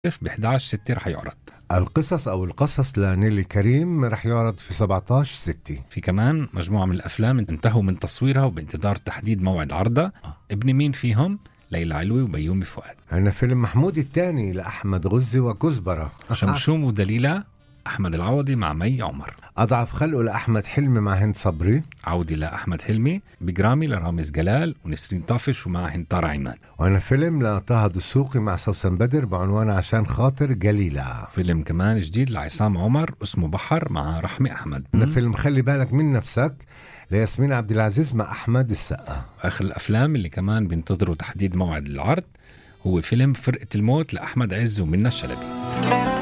ب 11 6 رح يعرض القصص أو القصص لنيلي كريم رح يعرض في 17 6 في كمان مجموعة من الأفلام انتهوا من تصويرها وبانتظار تحديد موعد عرضها ابن مين فيهم؟ ليلى علوي وبيومي فؤاد عندنا فيلم محمود الثاني لأحمد غزي وكزبرة شمشوم ودليلة أحمد العوضي مع مي عمر أضعف خلقه لأحمد حلمي مع هند صبري عودة لأحمد حلمي بجرامي لرامز جلال ونسرين طافش ومع هنتار عماد وعندنا فيلم لطه دسوقي مع سوسن بدر بعنوان عشان خاطر جليلة فيلم كمان جديد لعصام عمر اسمه بحر مع رحمي أحمد عندنا فيلم خلي بالك من نفسك لياسمين عبد العزيز مع أحمد السقا آخر الأفلام اللي كمان بينتظروا تحديد موعد العرض هو فيلم فرقة الموت لأحمد عز ومنى شلبي